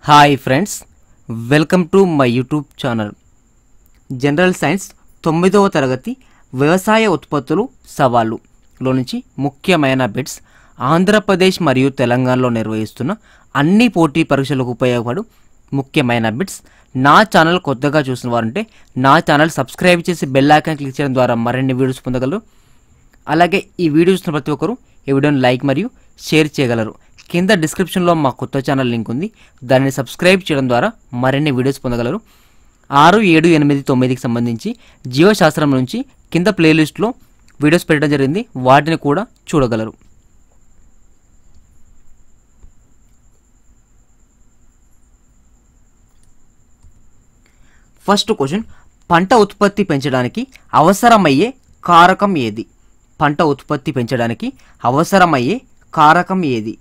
hi friends welcome to my YouTube channel general science తొమ్మిదవ తరగతి వ్యవసాయ ఉత్పత్తులు సవాళ్ళులో నుంచి ముఖ్యమైన బిట్స్ ఆంధ్రప్రదేశ్ మరియు తెలంగాణలో నిర్వహిస్తున్న అన్ని పోటీ పరీక్షలకు ఉపయోగపడు ముఖ్యమైన బిట్స్ నా ఛానల్ కొత్తగా చూసిన వారంటే నా ఛానల్ సబ్స్క్రైబ్ చేసి బెల్ ఐకాన్ క్లిక్ చేయడం ద్వారా మరిన్ని వీడియోస్ పొందగలరు అలాగే ఈ వీడియో చూసిన ప్రతి ఒక్కరు ఈ వీడియోని లైక్ మరియు షేర్ చేయగలరు కింద డిస్క్రిప్షన్లో మా కొత్త ఛానల్ లింక్ ఉంది దానిని సబ్స్క్రైబ్ చేయడం ద్వారా మరిన్ని వీడియోస్ పొందగలరు ఆరు ఏడు ఎనిమిది తొమ్మిదికి సంబంధించి జీవశాస్త్రం నుంచి కింద ప్లేలిస్ట్లో వీడియోస్ పెట్టడం జరిగింది వాటిని కూడా చూడగలరు ఫస్ట్ క్వశ్చన్ పంట ఉత్పత్తి పెంచడానికి అవసరమయ్యే కారకం ఏది పంట ఉత్పత్తి పెంచడానికి అవసరమయ్యే కారకం ఏది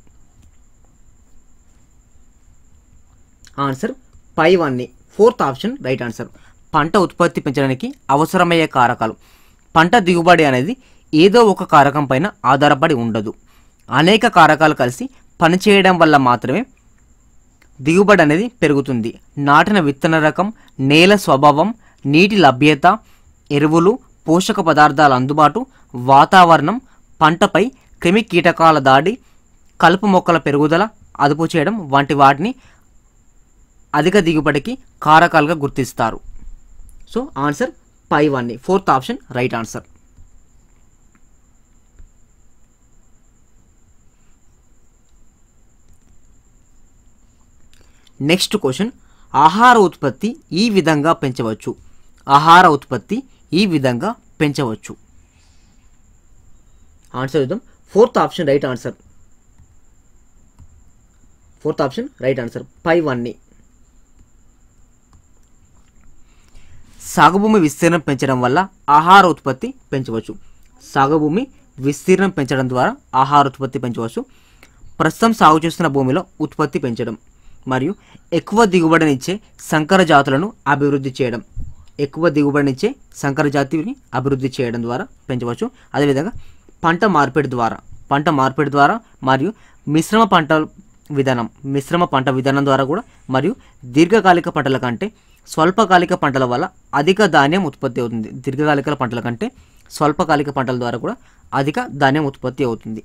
ఆన్సర్ పై వన్ని ఫోర్త్ ఆప్షన్ రైట్ ఆన్సర్ పంట ఉత్పత్తి పెంచడానికి అవసరమయ్యే కారకాలు పంట దిగుబడి అనేది ఏదో ఒక కారకం పైన ఆధారపడి ఉండదు అనేక కారకాలు కలిసి పనిచేయడం వల్ల మాత్రమే దిగుబడి అనేది పెరుగుతుంది నాటిన విత్తన రకం నేల స్వభావం నీటి లభ్యత ఎరువులు పోషక పదార్థాల అందుబాటు వాతావరణం పంటపై క్రిమి కీటకాల దాడి కలుపు మొక్కల పెరుగుదల అదుపు చేయడం వంటి వాటిని అధిక దిగుబడికి కారకాలుగా గుర్తిస్తారు సో ఆన్సర్ పై వన్ని fourth option right answer next question ఆహార ఉత్పత్తి ఈ విధంగా పెంచవచ్చు ఆహార ఉత్పత్తి ఈ విధంగా పెంచవచ్చు ఆన్సర్ చూద్దాం fourth option right answer fourth option right answer పై వన్ని సాగుభూమి విస్తీర్ణం పెంచడం వల్ల ఆహార ఉత్పత్తి పెంచవచ్చు సాగుభూమి విస్తీర్ణం పెంచడం ద్వారా ఆహార ఉత్పత్తి పెంచవచ్చు ప్రస్తుతం సాగు చేస్తున్న భూమిలో ఉత్పత్తి పెంచడం మరియు ఎక్కువ దిగుబడినిచ్చే సంకర జాతులను అభివృద్ధి చేయడం ఎక్కువ దిగుబడినిచ్చే సంకర జాతిని అభివృద్ధి చేయడం ద్వారా పెంచవచ్చు అదేవిధంగా పంట మార్పిడి ద్వారా పంట మార్పిడి ద్వారా మరియు మిశ్రమ పంట విధానం మిశ్రమ పంట విధానం ద్వారా కూడా మరియు దీర్ఘకాలిక పంటల కంటే స్వల్పకాలిక పంటల వల్ల అధిక ధాన్యం ఉత్పత్తి అవుతుంది దీర్ఘకాలిక పంటల కంటే స్వల్పకాలిక పంటల ద్వారా కూడా అధిక ధాన్యం ఉత్పత్తి అవుతుంది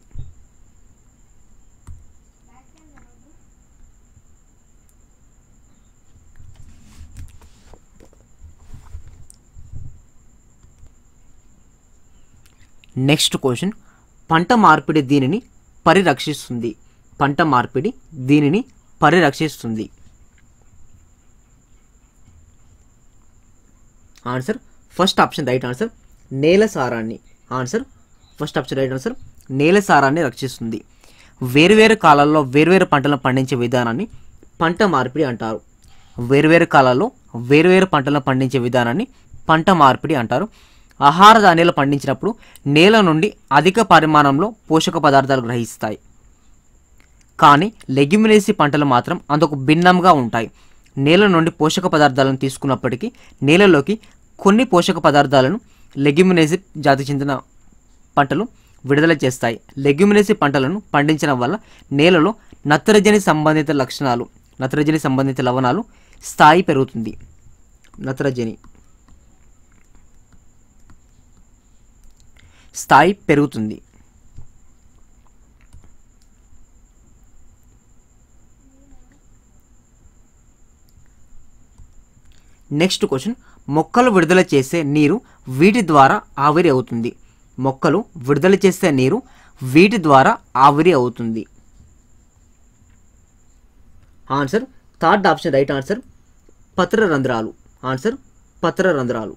నెక్స్ట్ క్వశ్చన్ పంట మార్పిడి దీనిని పరిరక్షిస్తుంది పంట మార్పిడి దీనిని పరిరక్షిస్తుంది answer first option right answer నేల సారాన్ని answer first option right answer నేల సారాన్ని రక్షిస్తుంది వేరువేరు కాలాల్లో వేరువేరు పంటలను పండించే విధానాన్ని పంట మార్పిడి అంటారు వేరువేరు కాలాల్లో వేరువేరు పంటలను పండించే విధానాన్ని పంట మార్పిడి అంటారు ఆహార ధాన్యాలు పండించినప్పుడు నేల నుండి అధిక పరిమాణంలో పోషక పదార్థాలు గ్రహిస్తాయి కానీ లెగ్యుమినేసి పంటలు మాత్రం అందుకు భిన్నంగా ఉంటాయి నేల నుండి పోషక పదార్థాలను తీసుకున్నప్పటికీ నేలలోకి కొన్ని పోషక పదార్థాలను లెగ్యుమినేసి జాతి చెందిన పంటలు విడుదల చేస్తాయి లెగ్యుమినేసి పంటలను పండించడం వల్ల నేలలో నత్రజని సంబంధిత లక్షణాలు నత్రజని సంబంధిత లవణాలు స్థాయి పెరుగుతుంది నత్రజని స్థాయి పెరుగుతుంది నెక్స్ట్ క్వశ్చన్ మొక్కలు విడుదల చేసే నీరు వీటి ద్వారా ఆవిరి అవుతుంది మొక్కలు విడుదల చేసే నీరు వీటి ద్వారా ఆవిరి అవుతుంది answer third option right answer పత్ర రంధ్రాలు ఆన్సర్ పత్ర రంధ్రాలు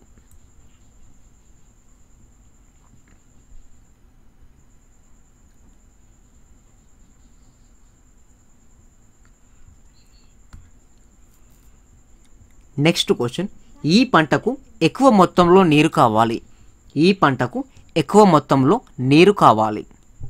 నెక్స్ట్ క్వశ్చన్ ఈ పంటకు ఎక్కువ మొత్తంలో నీరు కావాలి ఈ పంటకు ఎక్కువ మొత్తంలో నీరు కావాలి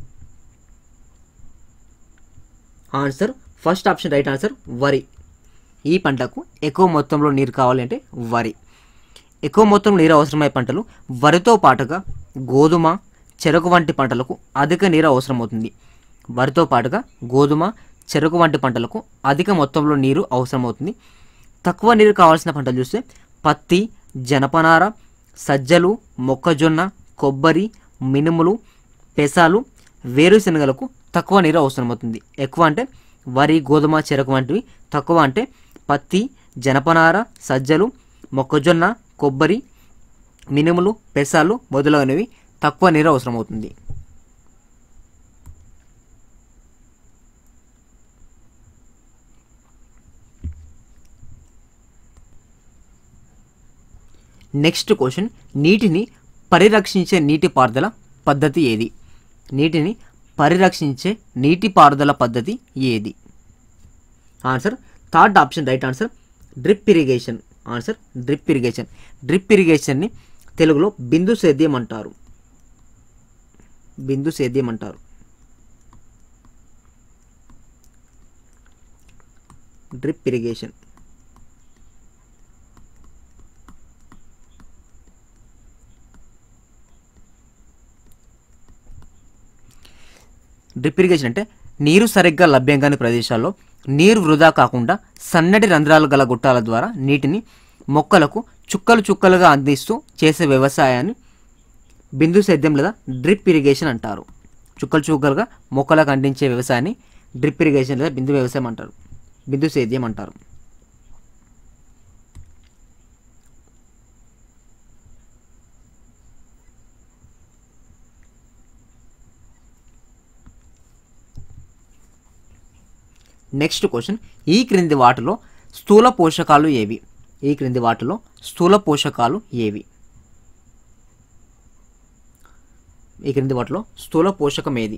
answer first option right answer వరి ఈ పంటకు ఎక్కువ మొత్తంలో నీరు కావాలి అంటే వరి ఎక్కువ మొత్తంలో నీరు అవసరమయ్యే పంటలు వరితో పాటుగా గోధుమ చెరకు వంటి పంటలకు అధిక నీరు అవసరమవుతుంది వరితో పాటుగా గోధుమ చెరుకు వంటి పంటలకు అధిక మొత్తంలో నీరు అవసరమవుతుంది తక్కువ నీరు కావాల్సిన పంటలు చూస్తే పత్తి జనపనార సజ్జలు మొక్కజొన్న కొబ్బరి మినుములు పెసాలు వేరుశనగలకు తక్కువ నీరు అవసరమవుతుంది ఎక్కువ అంటే వరి గోధుమ చెరకు వంటివి తక్కువ అంటే పత్తి జనపనార సజ్జలు మొక్కజొన్న కొబ్బరి మినుములు పెసాలు మొదలైనవి తక్కువ నీరు అవసరమవుతుంది నెక్స్ట్ క్వశ్చన్ నీటిని పరిరక్షించే నీటిపారుదల పద్ధతి ఏది నీటిని పరిరక్షించే నీటిపారుదల పద్ధతి ఏది answer third option right answer drip irrigation answer drip irrigation drip ఇరిగేషన్ని తెలుగులో బిందు సేద్యం అంటారు బిందు సేద్యం అంటారు డ్రిప్ ఇరిగేషన్ డ్రిప్ ఇరిగేషన్ అంటే నీరు సరిగ్గా లభ్యం కాని ప్రదేశాల్లో నీరు వృధా కాకుండా సన్నటి రంధ్రాలు గల గుట్టాల ద్వారా నీటిని మొక్కలకు చుక్కలు చుక్కలుగా అందిస్తూ చేసే వ్యవసాయాన్ని బిందు సేద్యం లేదా డ్రిప్ ఇరిగేషన్ అంటారు చుక్కలు చుక్కలుగా మొక్కలకు అందించే వ్యవసాయాన్ని డ్రిప్ ఇరిగేషన్ లేదా బిందు వ్యవసాయం అంటారు బిందు సేద్యం అంటారు నెక్స్ట్ క్వశ్చన్ ఈ క్రింది వాటిలో స్థూల పోషకాలు ఏవి ఈ క్రింది వాటిలో స్థూల పోషకాలు ఏవి ఈ క్రింది వాటిలో స్థూల పోషకం ఏది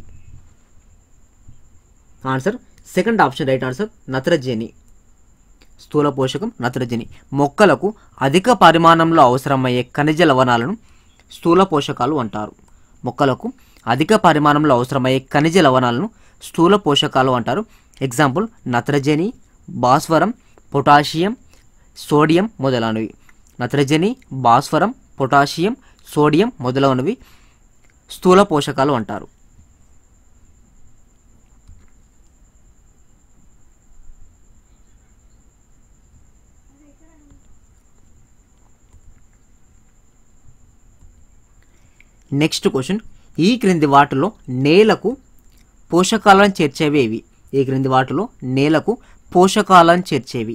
answer second option right answer నత్రజని స్థూల పోషకం నత్రజని మొక్కలకు అధిక పరిమాణంలో అవసరమయ్యే ఖనిజ లవణాలను స్థూల పోషకాలు అంటారు మొక్కలకు అధిక పరిమాణంలో అవసరమయ్యే ఖనిజ లవణాలను స్థూల పోషకాలు అంటారు ఎగ్జాంపుల్ నత్రజని భాస్వరం పొటాషియం సోడియం మొదలైనవి నత్రజని భాస్వరం పొటాషియం సోడియం మొదలైనవి స్థూల పోషకాలు అంటారు నెక్స్ట్ క్వశ్చన్ ఈ క్రింది వాటిలో నేలకు పోషకాలను చేర్చేవి ఏవి ఈ క్రింది వాటిలో నేలకు పోషకాలను చేర్చేవి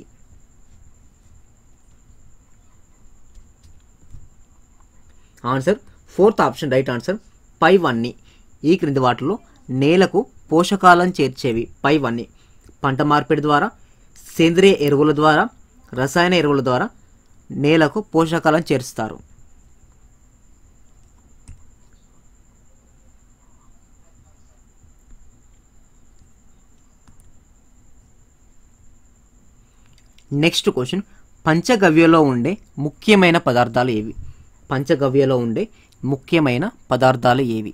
answer fourth option right answer పైవన్నీ ఈ క్రింది వాటిలో నేలకు పోషకాలను చేర్చేవి పైవన్నీ పంట మార్పిడి ద్వారా సేంద్రియ ఎరువుల ద్వారా రసాయన ఎరువుల ద్వారా నేలకు పోషకాలను చేరుస్తారు నెక్స్ట్ క్వశ్చన్ పంచగవ్యలో ఉండే ముఖ్యమైన పదార్థాలు ఏవి పంచగవ్యలో ఉండే ముఖ్యమైన పదార్థాలు ఏవి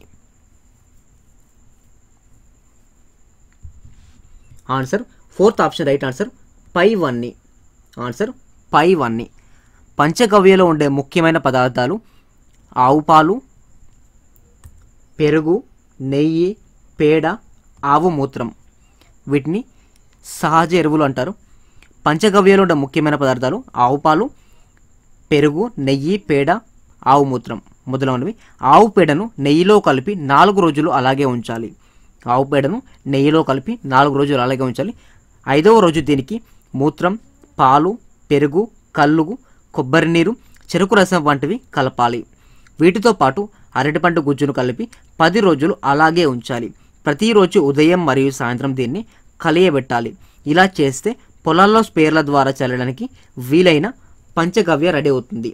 answer fourth option right answer పై వన్ని ఆన్సర్ పై వన్ని పంచగవ్యలో ఉండే ముఖ్యమైన పదార్థాలు ఆవు పాలు పెరుగు నెయ్యి పేడ ఆవు మూత్రం వీటిని సహజ ఎరువులు అంటారు పంచగవ్యలో ఉండే ముఖ్యమైన పదార్థాలు ఆవు పాలు పెరుగు నెయ్యి పేడ ఆవు మూత్రం మొదలైనవి ఆవు పేడను నెయ్యిలో కలిపి నాలుగు రోజులు అలాగే ఉంచాలి ఆవు పేడను నెయ్యిలో కలిపి నాలుగు రోజులు అలాగే ఉంచాలి ఐదవ రోజు దీనికి మూత్రం పాలు పెరుగు కల్లుగు కొబ్బరి నీరు చెరుకు రసం వంటివి కలపాలి వీటితో పాటు అరటిపండు గుజ్జును కలిపి పది రోజులు అలాగే ఉంచాలి ప్రతిరోజు ఉదయం మరియు సాయంత్రం దీన్ని కలియబెట్టాలి ఇలా చేస్తే పొలాల్లో స్పేర్ల ద్వారా చల్లడానికి వీలైన పంచగవ్య రెడీ అవుతుంది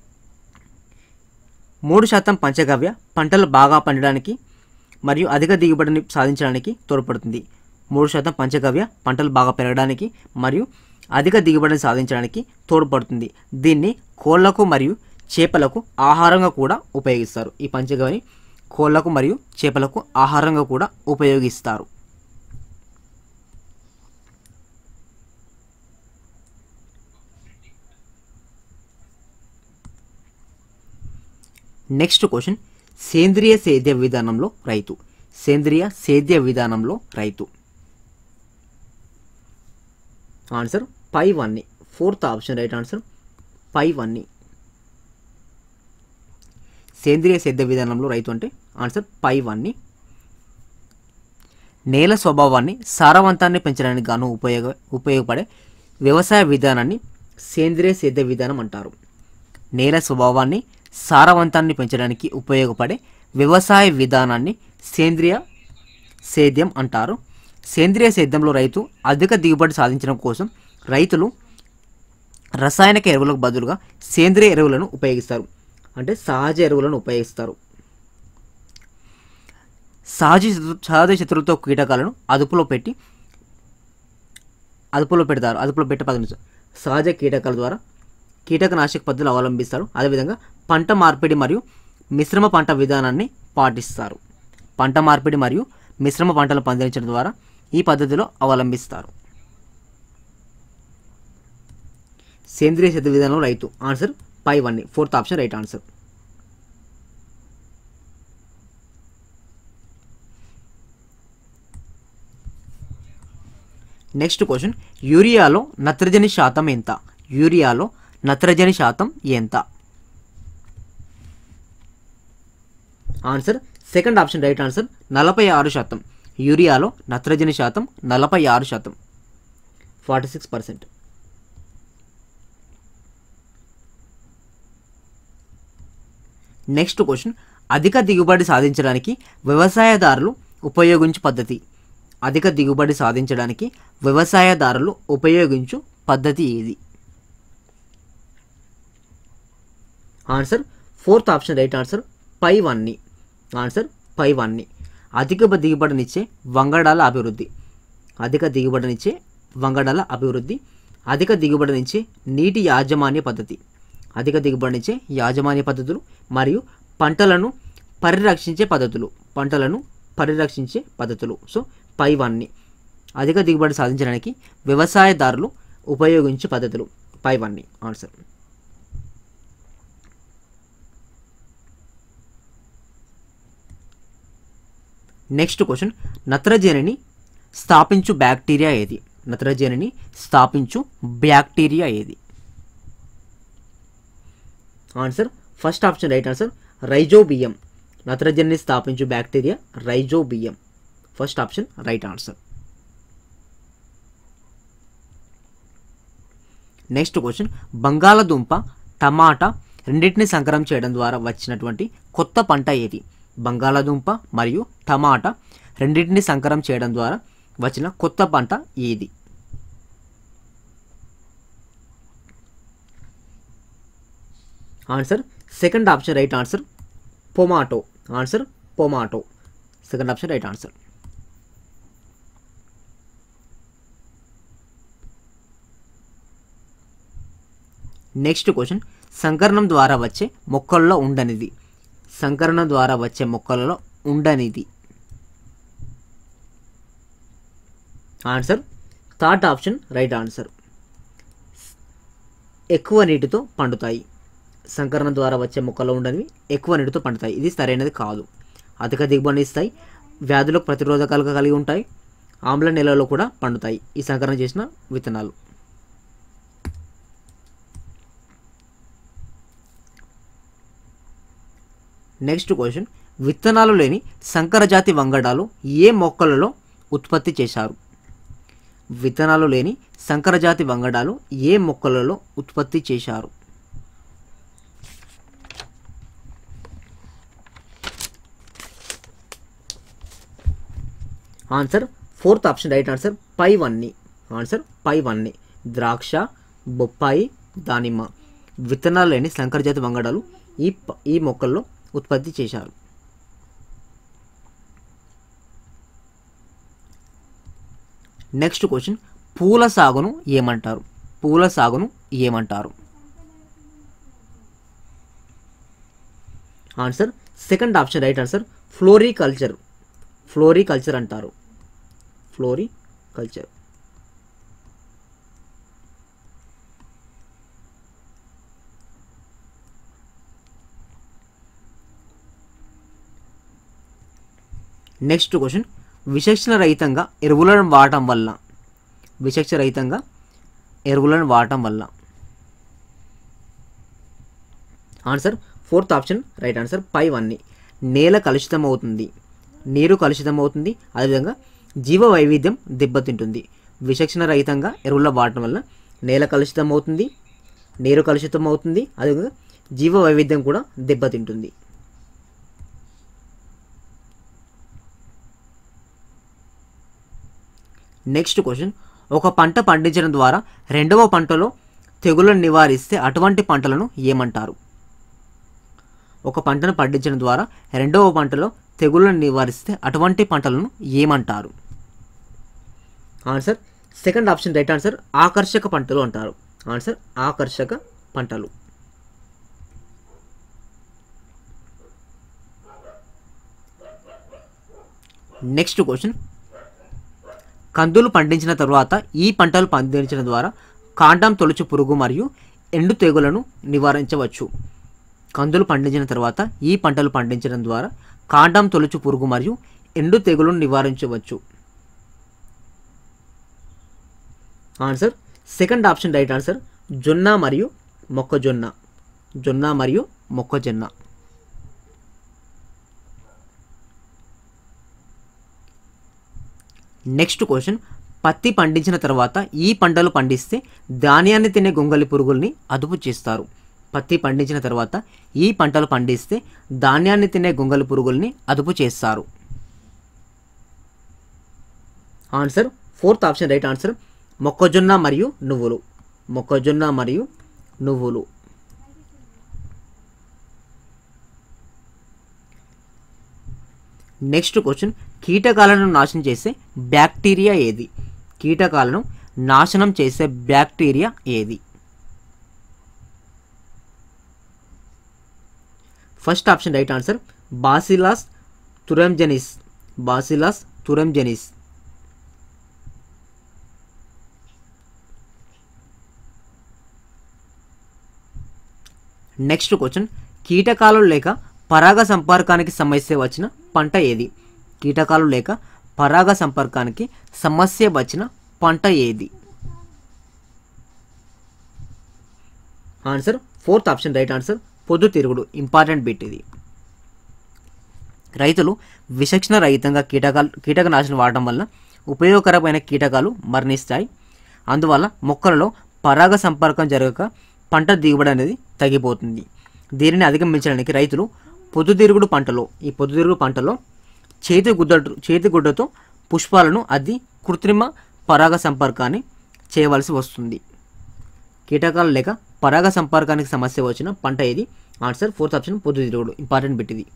మూడు శాతం పంచగవ్య పంటలు బాగా పండడానికి మరియు అధిక దిగుబడిని సాధించడానికి తోడ్పడుతుంది మూడు శాతం పంచగవ్య పంటలు బాగా పెరగడానికి మరియు అధిక దిగుబడిని సాధించడానికి తోడ్పడుతుంది దీన్ని కోళ్లకు మరియు చేపలకు ఆహారంగా కూడా ఉపయోగిస్తారు ఈ పంచగవ్యని కోళ్లకు మరియు చేపలకు ఆహారంగా కూడా ఉపయోగిస్తారు నెక్స్ట్ క్వశ్చన్ సేంద్రియ సేద్య విధానంలో రైతు సేంద్రియ సేద్య విధానంలో రైతు ఆన్సర్ పై వన్ని ఫోర్త్ ఆప్షన్ రైట్ ఆన్సర్ పై వన్ని సేంద్రియ సేద్య విధానంలో రైతు అంటే ఆన్సర్ పై వన్ని నేల స్వభావాన్ని సారవంతాన్ని పెంచడానికి గాను ఉపయోగ ఉపయోగపడే వ్యవసాయ విధానాన్ని సేంద్రియ సేద్య విధానం అంటారు నేల స్వభావాన్ని సారవంతాన్ని పెంచడానికి ఉపయోగపడే వ్యవసాయ విధానాన్ని సేంద్రియ సేద్యం అంటారు సేంద్రియ సేద్యంలో రైతు అధిక దిగుబడి సాధించడం కోసం రైతులు రసాయనిక ఎరువులకు బదులుగా సేంద్రియ ఎరువులను ఉపయోగిస్తారు అంటే సహజ ఎరువులను ఉపయోగిస్తారు సహజ శత్రు- సహజ శత్రువులతో కీటకాలను అదుపులో పెట్టి అదుపులో పెడతారు అదుపులో పెట్టే పద్ధతి సహజ కీటకాల ద్వారా కీటకనాశక పద్ధతులు అవలంబిస్తారు అదేవిధంగా పంట మార్పిడి మరియు మిశ్రమ పంట విధానాన్ని పాటిస్తారు పంట మార్పిడి మరియు మిశ్రమ పంటలు పండించడం ద్వారా ఈ పద్ధతిలో అవలంబిస్తారు సేంద్రియ సేద్య విధానంలో రైతు ఆన్సర్ పై వన్ fourth option right answer next question యూరియాలో నత్రజని శాతం ఎంత యూరియాలో నత్రజని శాతం ఎంత answer second option right answer నలభై ఆరు శాతం యూరియాలో నత్రజని శాతం నలభై ఆరు శాతం forty six percent next question అధిక దిగుబడి సాధించడానికి వ్యవసాయదారులు ఉపయోగించు పద్ధతి అధిక దిగుబడి సాధించడానికి వ్యవసాయదారులు ఉపయోగించు పద్ధతి ఏది answer fourth option right answer పై వన్ని ఆన్సర్ పై వన్ని అధిక బ- దిగుబడినిచ్చే వంగడాల అభివృద్ధి అధిక దిగుబడినిచ్చే వంగడాల అభివృద్ధి అధిక దిగుబడినిచ్చే నీటి యాజమాన్య పద్ధతి అధిక దిగుబడినిచ్చే యాజమాన్య పద్ధతులు మరియు పంటలను పరిరక్షించే పద్ధతులు పంటలను పరిరక్షించే పద్ధతులు సో పై వన్ని అధిక దిగుబడి సాధించడానికి వ్యవసాయదారులు ఉపయోగించే పద్ధతులు పై వన్ని ఆన్సర్ నెక్స్ట్ క్వశ్చన్ నత్రజనిని స్థాపించు బ్యాక్టీరియా ఏది నత్రజనిని స్థాపించు బ్యాక్టీరియా ఏది answer first option right answer rhizobium నత్రజనిని స్థాపించు bacteria rhizobium first option right answer next question బంగాళదుంప టమాటా రెండింటిని సంకరం చేయడం ద్వారా వచ్చినటువంటి కొత్త పంట ఏది బంగాళదుంప మరియు టమాటా రెండింటిని సంకరం చేయడం ద్వారా వచ్చిన కొత్త పంట ఏది answer second option right answer pomato answer pomato second option right answer next question సంకరణం ద్వారా వచ్చే మొక్కల్లో ఉండనిది సంకరణం ద్వారా వచ్చే మొక్కలలో ఉండనిది answer third option right answer ఎక్కువ నీటితో పండుతాయి సంకరణం ద్వారా వచ్చే మొక్కలు ఉండనివి ఎక్కువ నీటితో పండుతాయి ఇది సరైనది కాదు అధిక దిగుబడిని ఇస్తాయి వ్యాధులకు ప్రతిరోధకాలుగా కలిగి ఉంటాయి ఆమ్ల నెలలో కూడా పండుతాయి ఈ సంకరణ చేసిన విత్తనాలు నెక్స్ట్ క్వశ్చన్ విత్తనాలు లేని సంకరజాతి వంగడాలు ఏ మొక్కలలో ఉత్పత్తి చేశారు విత్తనాలు లేని సంకరజాతి వంగడాలు ఏ మొక్కలలో ఉత్పత్తి చేశారు answer fourth option right answer పై వన్ని ఆన్సర్ పై వన్ని ద్రాక్ష బొప్పాయి దానిమ్మ విత్తనాలు లేని సంకరజాతి వంగడాలు ఈ ప- ఈ మొక్కల్లో ఉత్పత్తి చేశారు నెక్స్ట్ క్వశ్చన్ పూల సాగును ఏమంటారు పూల సాగును ఏమంటారు answer second option right answer floriculture floriculture అంటారు ఫ్లోరికల్చర్ నెక్స్ట్ క్వశ్చన్ విచక్షణ రహితంగా ఎరువులను వాడటం వల్ల విచక్షణ రహితంగా ఎరువులను వాడటం వల్ల answer fourth option right answer పై వన్ని నేల కలుషితం అవుతుంది నీరు కలుషితం అవుతుంది అదేవిధంగా జీవ వైవిధ్యం దెబ్బతింటుంది విచక్షణ రహితంగా ఎరువుల వాడటం వల్ల నేల కలుషితం అవుతుంది నీరు కలుషితం అవుతుంది అదేవిధంగా జీవ వైవిధ్యం కూడా దెబ్బతింటుంది నెక్స్ట్ క్వశ్చన్ ఒక పంట పండించడం ద్వారా రెండవ పంటలో తెగులను నివారిస్తే అటువంటి పంటలను ఏమంటారు ఒక పంటను పండించడం ద్వారా రెండవ పంటలో తెగులను నివారిస్తే అటువంటి పంటలను ఏమంటారు answer second option right answer ఆకర్షక పంటలు అంటారు ఆన్సర్ ఆకర్షక పంటలు నెక్స్ట్ క్వశ్చన్ కందులు పండించిన తరువాత ఈ పంటలు పండించడం ద్వారా కాండం తొలుచు పురుగు మరియు ఎండు తెగులను నివారించవచ్చు కందులు పండించిన తర్వాత ఈ పంటలు పండించడం ద్వారా కాండం తొలుచు పురుగు మరియు ఎండు తెగులను నివారించవచ్చు answer second option right answer జొన్న మరియు మొక్కజొన్న జొన్న మరియు మొక్కజొన్న నెక్స్ట్ క్వశ్చన్ పత్తి పండించిన తర్వాత ఈ పంటలు పండిస్తే ధాన్యాన్ని తినే గొంగలి పురుగుల్ని అదుపు చేస్తారు పత్తి పండించిన తర్వాత ఈ పంటలు పండిస్తే ధాన్యాన్ని తినే గొంగలి పురుగుల్ని అదుపు చేస్తారు answer fourth option right answer మొక్కజొన్న మరియు నువ్వులు మొక్కజొన్న మరియు నువ్వులు నెక్స్ట్ క్వశ్చన్ కీటకాలను నాశనం చేసే బ్యాక్టీరియా ఏది కీటకాలను నాశనం చేసే బ్యాక్టీరియా ఏది first option right answer Bacillus thuringiensis Bacillus thuringiensis next question కీటకాలు లేక పరాగ సంపర్కానికి సమస్య వచ్చిన పంట ఏది కీటకాలు లేక పరాగ సంపర్కానికి సమస్య వచ్చిన పంట ఏది answer fourth option right answer పొద్దుతిరుగుడు ఇంపార్టెంట్ బిట్ ఇది రైతులు విచక్షణ రహితంగా కీటకాలు కీటకనాశనం వాడటం వల్ల ఉపయోగకరమైన కీటకాలు మరణిస్తాయి అందువల్ల మొక్కలలో పరాగ సంపర్కం జరగక పంట దిగుబడి అనేది తగ్గిపోతుంది దీనిని అధిగమించడానికి రైతులు పొద్దుతిరుగుడు పంటలో ఈ పొద్దుతిరుగుడు పంటలో చేతి గుడ్డ చేతి గుడ్డతో పుష్పాలను అద్ది కృత్రిమ పరాగ సంపర్కాన్ని చేయవలసి వస్తుంది కీటకాలు లేక పరాగ సంపర్కానికి సమస్య వచ్చిన పంట ఏది ఆన్సర్ ఫోర్త్ ఆప్షన్ పొద్దుతిరుగుడు ఇంపార్టెంట్ బిట్ ఇది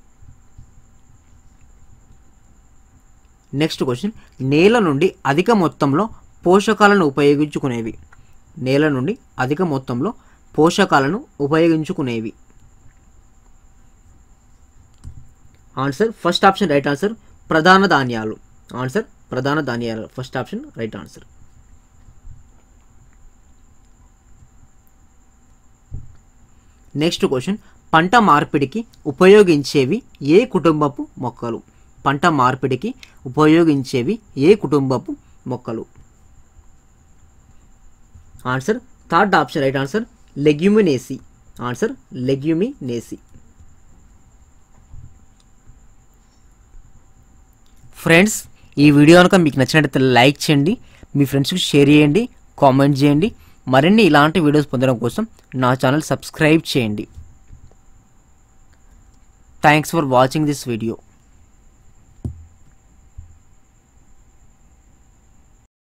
నెక్స్ట్ క్వశ్చన్ నేల నుండి అధిక మొత్తంలో పోషకాలను ఉపయోగించుకునేవి నేల నుండి అధిక మొత్తంలో పోషకాలను ఉపయోగించుకునేవి answer first option right answer ప్రధాన ధాన్యాలు ఆన్సర్ ప్రధాన ధాన్యాలు first option right answer next question పంట మార్పిడికి ఉపయోగించేవి ఏ కుటుంబపు మొక్కలు పంట మార్పిడికి ఉపయోగించేవి ఏ కుటుంబపు మొక్కలు answer third option right answer Leguminosae answer Leguminosae friends ఈ వీడియో కనుక మీకు నచ్చినట్లయితే లైక్ చేయండి మీ ఫ్రెండ్స్కి షేర్ చేయండి కామెంట్ చేయండి మరిన్ని ఇలాంటి వీడియోస్ పొందడం కోసం నా ఛానల్ సబ్స్క్రైబ్ చేయండి thanks for watching this video